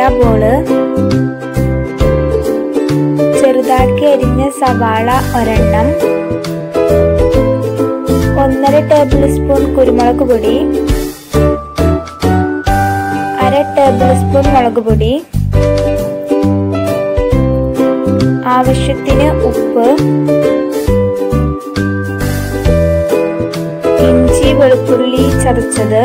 ball ചെറുതാക്കി അരിഞ്ഞ സവാള ഒരെണ്ണം ഒന്നര ടേബിൾ സ്പൂൺ കുരുമുളക് പൊടി അര ടേബിൾ സ്പൂൺ മുളക് പൊടി ആവശ്യത്തിന് ഉപ്പ് ഇഞ്ചി വെളുത്തുള്ളി ചതച്ചത്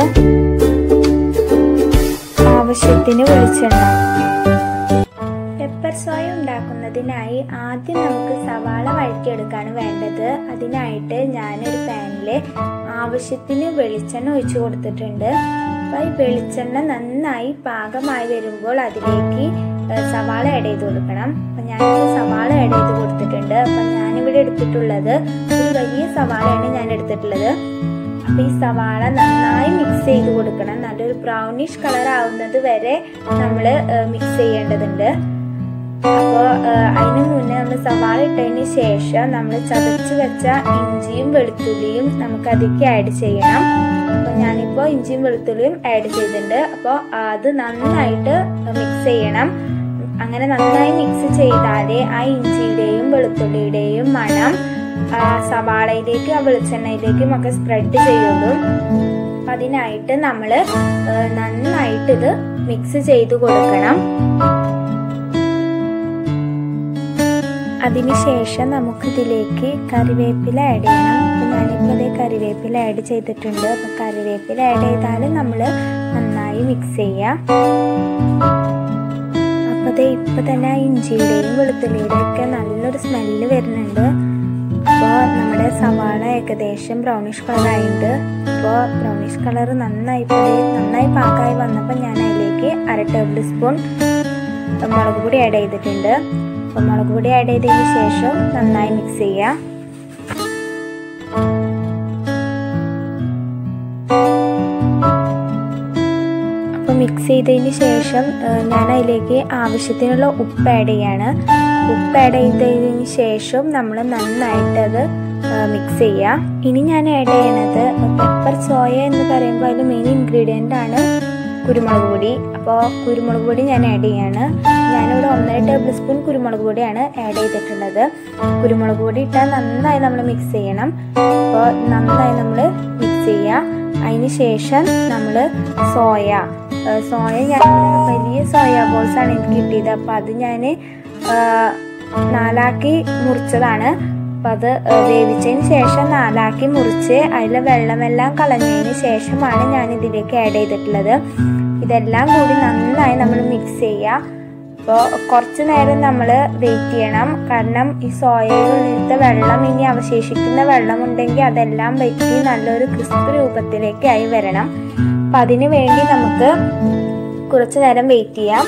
ആവശ്യത്തിന് വെളിച്ചെണ്ണ പെപ്പർ സോയ ഉണ്ടാക്കുന്നതിനായി ആദ്യം നമുക്ക് സവാള വഴറ്റിയെടുക്കാണ് വേണ്ടത് അതിനായിട്ട് ഞാനൊരു പാനിൽ ആവശ്യത്തിന് വെളിച്ചെണ്ണ ഒഴിച്ചു കൊടുത്തിട്ടുണ്ട് അപ്പോൾ ഈ വെളിച്ചെണ്ണ നന്നായി പാകമായി വരുമ്പോൾ അതിലേക്ക് സവാള ആഡ് ചെയ്ത് കൊടുക്കണം അപ്പം ഞാൻ സവാള ആഡ് ചെയ്ത് കൊടുത്തിട്ടുണ്ട് അപ്പം ഞാനിവിടെ എടുത്തിട്ടുള്ളത് ഒരു വലിയ സവാളയാണ് ഞാൻ എടുത്തിട്ടുള്ളത് അപ്പം ഈ സവാള നന്നായി മിക്സ് ചെയ്ത് കൊടുക്കണം നല്ലൊരു ബ്രൗണിഷ് കളർ ആവുന്നത് വരെ നമ്മൾ മിക്സ് ചെയ്യേണ്ടതുണ്ട് അപ്പോൾ അതിന് മുന്നേ നമ്മൾ സവാള ഇട്ടതിന് ശേഷം നമ്മൾ ചതച്ച് വെച്ച ഇഞ്ചിയും വെളുത്തുള്ളിയും നമുക്ക് അതിലേക്ക് ആഡ് ചെയ്യണം അപ്പോൾ ഞാനിപ്പോൾ ഇഞ്ചിയും വെളുത്തുള്ളിയും ആഡ് ചെയ്തിട്ടുണ്ട് അപ്പോൾ അത് നന്നായിട്ട് മിക്സ് ചെയ്യണം അങ്ങനെ നന്നായി മിക്സ് ചെയ്താലേ ആ ഇഞ്ചിയുടെയും വെളുത്തുള്ളിയുടെയും മണം ആ സവാളയിലേക്ക് ആ വെളിച്ചെണ്ണയിലേക്കും ഒക്കെ സ്പ്രെഡ് ചെയ്യുള്ളൂ അതിനായിട്ട് നമ്മൾ നന്നായിട്ട് ഇത് മിക്സ് ചെയ്ത് കൊടുക്കണം അതിനുശേഷം നമുക്കിതിലേക്ക് കറിവേപ്പില ആഡ് ചെയ്യണം അപ്പോൾ ഞാനിപ്പോൾ അതേ കറിവേപ്പില ആഡ് ചെയ്തിട്ടുണ്ട് അപ്പോൾ കറിവേപ്പില ആഡ് ചെയ്താൽ നമ്മൾ നന്നായി മിക്സ് ചെയ്യാം അപ്പോൾ അതേ ഇപ്പോൾ തന്നെ ആ ഇഞ്ചിയുടെയും വെളുത്തുള്ളിയുടെയും ഒക്കെ നല്ലൊരു സ്മെല്ല് വരുന്നുണ്ട് അപ്പോൾ നമ്മുടെ സവാള ഏകദേശം ബ്രൗണിഷ് കളറായിട്ടുണ്ട് അപ്പോൾ ബ്രൗണിഷ് കളർ നന്നായി നന്നായി പാകമായി വന്നപ്പോൾ ഞാൻ അതിലേക്ക് അര ടേബിൾ സ്പൂൺ മുളക് പൊടി ആഡ് ചെയ്തിട്ടുണ്ട് അപ്പോൾ മുളക് പൊടി ആഡ് ചെയ്തതിന് ശേഷം നന്നായി മിക്സ് ചെയ്യാം അപ്പോൾ മിക്സ് ചെയ്തതിന് ശേഷം ഞാൻ അതിലേക്ക് ആവശ്യത്തിനുള്ള ഉപ്പ് ആഡ് ചെയ്യാണ് ഉപ്പ് ആഡ് ചെയ്തതിന് ശേഷം നമ്മൾ നന്നായിട്ട് അത് മിക്സ് ചെയ്യാം ഇനി ഞാൻ ആഡ് ചെയ്യണത് പെപ്പർ സോയ എന്ന് പറയുമ്പോൾ അതിൽ മെയിൻ ഇൻഗ്രീഡിയൻ്റ് ആണ് കുരുമുളക് പൊടി അപ്പോൾ കുരുമുളക് പൊടി ഞാൻ ആഡ് ചെയ്യാണ് ഞാനിവിടെ ഒന്നര ടേബിൾ സ്പൂൺ കുരുമുളക് പൊടിയാണ് ആഡ് ചെയ്തിട്ടുള്ളത് കുരുമുളക് പൊടി ഇട്ടാൽ നന്നായി നമ്മൾ മിക്സ് ചെയ്യണം അപ്പോൾ നന്നായി നമ്മൾ മിക്സ് ചെയ്യുക അതിന് ശേഷം നമ്മൾ സോയ സോയ ഞാൻ വലിയ സോയ ബോൾസ് ആണ് എനിക്ക് കിട്ടിയത് അപ്പോൾ അത് ഞാൻ നാലാക്കി മുറിച്ചതാണ് അപ്പം അത് വേവിച്ചതിന് ശേഷം നാലാക്കി മുറിച്ച് അതിലെ വെള്ളമെല്ലാം കളഞ്ഞതിന് ശേഷമാണ് ഞാൻ ഇതിലേക്ക് ആഡ് ചെയ്തിട്ടുള്ളത് ഇതെല്ലാം കൂടി നന്നായി നമ്മൾ മിക്സ് ചെയ്യുക അപ്പോൾ കുറച്ച് നേരം നമ്മൾ വെയിറ്റ് ചെയ്യണം കാരണം ഈ സോയയിലുള്ളിലത്തെ വെള്ളം ഇനി അവശേഷിക്കുന്ന വെള്ളം ഉണ്ടെങ്കിൽ അതെല്ലാം വറ്റി നല്ലൊരു ക്രിസ്പ് രൂപത്തിലേക്ക് ആയി വരണം അപ്പം അതിന് വേണ്ടി നമുക്ക് കുറച്ച് നേരം വെയിറ്റ് ചെയ്യാം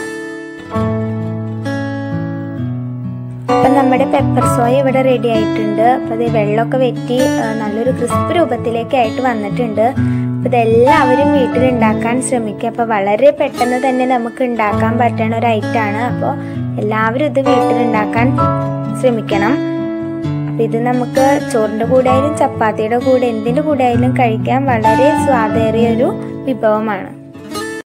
അപ്പം നമ്മുടെ പെപ്പർ സോയ ഇവിടെ റെഡി ആയിട്ടുണ്ട് അപ്പം അത് വെള്ളമൊക്കെ വെറ്റി നല്ലൊരു ക്രിസ്പ് രൂപത്തിലേക്ക് ആയിട്ട് വന്നിട്ടുണ്ട് അപ്പം ഇതെല്ലാവരും വീട്ടിലുണ്ടാക്കാൻ ശ്രമിക്കുക അപ്പോൾ വളരെ പെട്ടെന്ന് തന്നെ നമുക്ക് ഉണ്ടാക്കാൻ പറ്റണ ഒരു ഐറ്റമാണ് അപ്പോൾ എല്ലാവരും ഇത് വീട്ടിലുണ്ടാക്കാൻ ശ്രമിക്കണം അപ്പം ഇത് നമുക്ക് ചോറിൻ്റെ കൂടെ ആയാലും ചപ്പാത്തിയുടെ കൂടെ എന്തിൻ്റെ കൂടെ ആയാലും കഴിക്കാൻ വളരെ സ്വാദേറിയ ഒരു വിഭവമാണ്